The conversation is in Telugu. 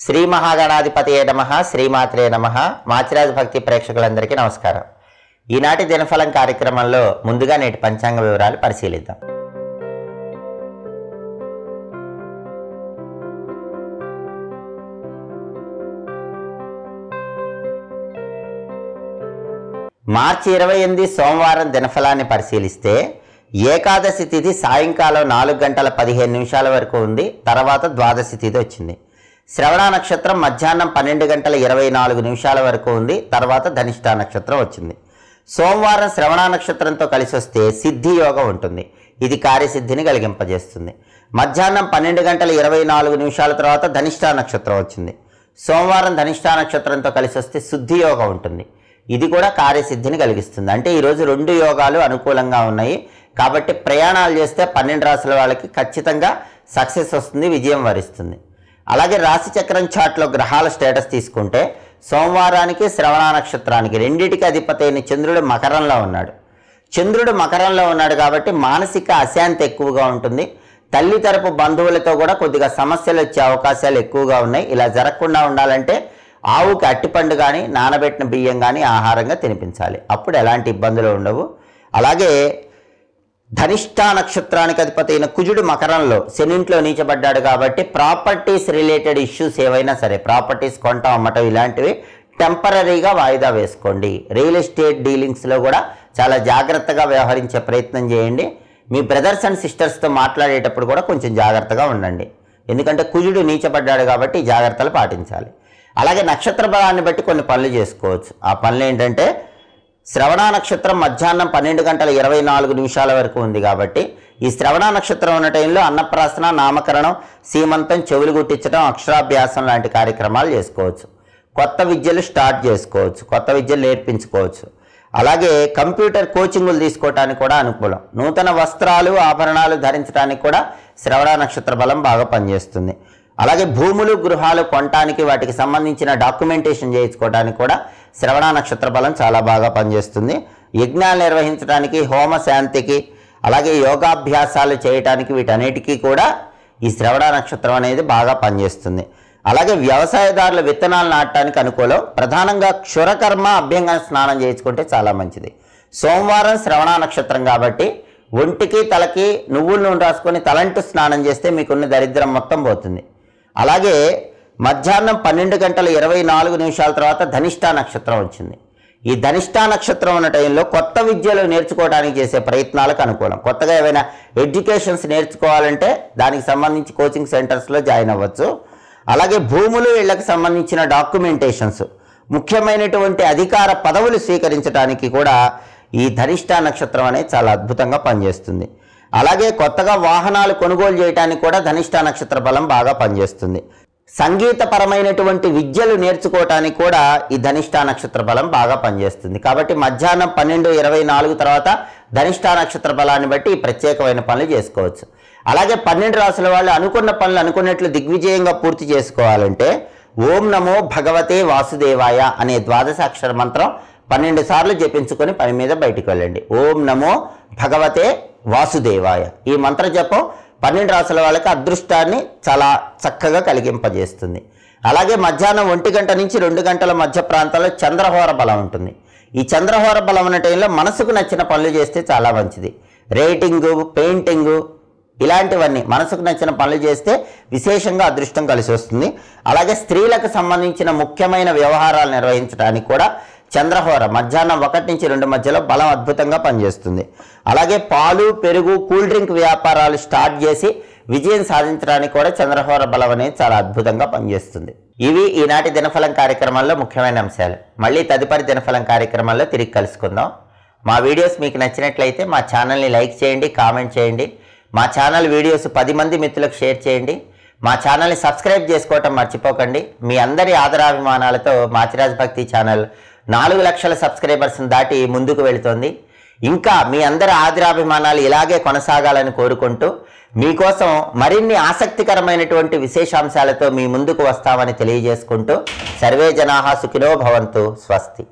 శ్రీ మహాగణాధిపతియే నమ శ్రీమాత్రే నమ మాచిరాజు భక్తి ప్రేక్షకులందరికీ నమస్కారం ఈనాటి దినఫలం కార్యక్రమంలో ముందుగా నేటి పంచాంగ వివరాలు పరిశీలిద్దాం మార్చి ఇరవై ఎనిమిది సోమవారం దినఫలాన్ని పరిశీలిస్తే ఏకాదశి తిథి సాయంకాలం నాలుగు గంటల పదిహేను నిమిషాల వరకు ఉంది తర్వాత ద్వాదశి తిథి వచ్చింది శ్రవణ నక్షత్రం మధ్యాహ్నం పన్నెండు గంటల ఇరవై నాలుగు నిమిషాల వరకు ఉంది తర్వాత ధనిష్ట నక్షత్రం వచ్చింది సోమవారం శ్రవణ నక్షత్రంతో కలిసి వస్తే సిద్ధి యోగం ఉంటుంది ఇది కార్యసిద్ధిని కలిగింపజేస్తుంది మధ్యాహ్నం పన్నెండు గంటల ఇరవై నాలుగు నిమిషాల తర్వాత ధనిష్ట నక్షత్రం వచ్చింది సోమవారం ధనిష్ట నక్షత్రంతో కలిసి వస్తే శుద్ధి యోగం ఉంటుంది ఇది కూడా కార్యసిద్ధిని కలిగిస్తుంది అంటే ఈరోజు రెండు యోగాలు అనుకూలంగా ఉన్నాయి కాబట్టి ప్రయాణాలు చేస్తే పన్నెండు రాసుల వాళ్ళకి ఖచ్చితంగా సక్సెస్ వస్తుంది విజయం వరిస్తుంది అలాగే రాశి చక్రం చాట్లో గ్రహాల స్టేటస్ తీసుకుంటే సోమవారానికి శ్రవణ నక్షత్రానికి రెండిటికి అధిపతి అయిన చంద్రుడు మకరంలో ఉన్నాడు చంద్రుడు మకరంలో ఉన్నాడు కాబట్టి మానసిక అశాంతి ఎక్కువగా ఉంటుంది తల్లి తరపు బంధువులతో కూడా కొద్దిగా సమస్యలు వచ్చే అవకాశాలు ఎక్కువగా ఉన్నాయి ఇలా జరగకుండా ఉండాలంటే ఆవుకి అట్టిపండు కానీ నానబెట్టిన బియ్యం కానీ ఆహారంగా తినిపించాలి అప్పుడు ఎలాంటి ఇబ్బందులు ఉండవు అలాగే ధనిష్ట నక్షత్రానికి అధిపతి అయిన కుజుడు మకరంలో శనింట్లో నీచబడ్డాడు కాబట్టి ప్రాపర్టీస్ రిలేటెడ్ ఇష్యూస్ ఏవైనా సరే ప్రాపర్టీస్ కొంటాం అమ్మటం ఇలాంటివి టెంపరీగా వాయిదా వేసుకోండి రియల్ ఎస్టేట్ డీలింగ్స్లో కూడా చాలా జాగ్రత్తగా వ్యవహరించే ప్రయత్నం చేయండి మీ బ్రదర్స్ అండ్ సిస్టర్స్తో మాట్లాడేటప్పుడు కూడా కొంచెం జాగ్రత్తగా ఉండండి ఎందుకంటే కుజుడు నీచబడ్డాడు కాబట్టి ఈ జాగ్రత్తలు పాటించాలి అలాగే నక్షత్ర బలాన్ని బట్టి కొన్ని పనులు చేసుకోవచ్చు ఆ పనులు ఏంటంటే శ్రవణ నక్షత్రం మధ్యాహ్నం పన్నెండు గంటల ఇరవై నాలుగు నిమిషాల వరకు ఉంది కాబట్టి ఈ శ్రవణ నక్షత్రం ఉన్న టైంలో అన్నప్రాసన నామకరణం సీమంతం చెవులు గుట్టించడం అక్షరాభ్యాసం లాంటి కార్యక్రమాలు చేసుకోవచ్చు కొత్త విద్యలు స్టార్ట్ చేసుకోవచ్చు కొత్త విద్యలు నేర్పించుకోవచ్చు అలాగే కంప్యూటర్ కోచింగులు తీసుకోవటానికి కూడా అనుకూలం నూతన వస్త్రాలు ఆభరణాలు ధరించడానికి కూడా శ్రవణ నక్షత్ర బలం బాగా పనిచేస్తుంది అలాగే భూములు గృహాలు కొనటానికి వాటికి సంబంధించిన డాక్యుమెంటేషన్ చేయించుకోవడానికి కూడా శ్రవణ నక్షత్ర బలం చాలా బాగా పనిచేస్తుంది యజ్ఞాలు నిర్వహించడానికి హోమ శాంతికి అలాగే యోగాభ్యాసాలు చేయటానికి వీటన్నిటికీ కూడా ఈ శ్రవణ నక్షత్రం అనేది బాగా పనిచేస్తుంది అలాగే వ్యవసాయదారుల విత్తనాలు నాటడానికి అనుకూలం ప్రధానంగా క్షురకర్మ అభ్యంగన స్నానం చేయించుకుంటే చాలా మంచిది సోమవారం శ్రవణ నక్షత్రం కాబట్టి ఒంటికి తలకి నువ్వుల నూనె రాసుకొని తలంటు స్నానం చేస్తే మీకున్న దరిద్రం మొత్తం పోతుంది అలాగే మధ్యాహ్నం పన్నెండు గంటల ఇరవై నాలుగు నిమిషాల తర్వాత ధనిష్ట నక్షత్రం వచ్చింది ఈ ధనిష్ట నక్షత్రం ఉన్న టైంలో కొత్త విద్యలు నేర్చుకోవడానికి చేసే ప్రయత్నాలకు అనుకూలం కొత్తగా ఏవైనా ఎడ్యుకేషన్స్ నేర్చుకోవాలంటే దానికి సంబంధించి కోచింగ్ సెంటర్స్లో జాయిన్ అవ్వచ్చు అలాగే భూములు ఇళ్లకు సంబంధించిన డాక్యుమెంటేషన్స్ ముఖ్యమైనటువంటి అధికార పదవులు స్వీకరించడానికి కూడా ఈ ధనిష్ట నక్షత్రం అనేది చాలా అద్భుతంగా పనిచేస్తుంది అలాగే కొత్తగా వాహనాలు కొనుగోలు చేయడానికి కూడా ధనిష్ట నక్షత్ర బలం బాగా పనిచేస్తుంది సంగీతపరమైనటువంటి విద్యలు నేర్చుకోవటానికి కూడా ఈ ధనిష్ట నక్షత్ర బలం బాగా పనిచేస్తుంది కాబట్టి మధ్యాహ్నం పన్నెండు ఇరవై నాలుగు తర్వాత ధనిష్ట నక్షత్ర బలాన్ని బట్టి ఈ ప్రత్యేకమైన పనులు చేసుకోవచ్చు అలాగే పన్నెండు రాసుల వాళ్ళు అనుకున్న పనులు అనుకున్నట్లు దిగ్విజయంగా పూర్తి చేసుకోవాలంటే ఓం నమో భగవతే వాసుదేవాయ అనే ద్వాదశ అక్షర మంత్రం పన్నెండు సార్లు జపించుకొని పని మీద బయటికి వెళ్ళండి ఓం నమో భగవతే వాసుదేవాయ ఈ మంత్ర జపం పన్నెండు రాసుల వాళ్ళకి అదృష్టాన్ని చాలా చక్కగా కలిగింపజేస్తుంది అలాగే మధ్యాహ్నం ఒంటి గంట నుంచి రెండు గంటల మధ్య ప్రాంతాల్లో చంద్రహోర బలం ఉంటుంది ఈ చంద్రహోర బలం ఉన్న టైంలో మనసుకు నచ్చిన పనులు చేస్తే చాలా మంచిది రేటింగు పెయింటింగు ఇలాంటివన్నీ మనసుకు నచ్చిన పనులు చేస్తే విశేషంగా అదృష్టం కలిసి వస్తుంది అలాగే స్త్రీలకు సంబంధించిన ముఖ్యమైన వ్యవహారాలు నిర్వహించడానికి కూడా చంద్రహోర మధ్యాహ్నం ఒకటి నుంచి రెండు మధ్యలో బలం అద్భుతంగా పనిచేస్తుంది అలాగే పాలు పెరుగు కూల్ డ్రింక్ వ్యాపారాలు స్టార్ట్ చేసి విజయం సాధించడానికి కూడా చంద్రహోర బలం అనేది చాలా అద్భుతంగా పనిచేస్తుంది ఇవి ఈనాటి దినఫలం కార్యక్రమంలో ముఖ్యమైన అంశాలు మళ్ళీ తదుపరి దినఫలం కార్యక్రమంలో తిరిగి కలుసుకుందాం మా వీడియోస్ మీకు నచ్చినట్లయితే మా ఛానల్ని లైక్ చేయండి కామెంట్ చేయండి మా ఛానల్ వీడియోస్ పది మంది మిత్రులకు షేర్ చేయండి మా ఛానల్ని సబ్స్క్రైబ్ చేసుకోవటం మర్చిపోకండి మీ అందరి ఆదరాభిమానాలతో మాచిరాజ్ భక్తి ఛానల్ నాలుగు లక్షల సబ్స్క్రైబర్స్ని దాటి ముందుకు వెళుతోంది ఇంకా మీ అందరి ఆదరాభిమానాలు ఇలాగే కొనసాగాలని కోరుకుంటూ మీకోసం మరిన్ని ఆసక్తికరమైనటువంటి విశేషాంశాలతో మీ ముందుకు వస్తామని తెలియజేసుకుంటూ సర్వే జనాహా సుఖినో భవంతు స్వస్తి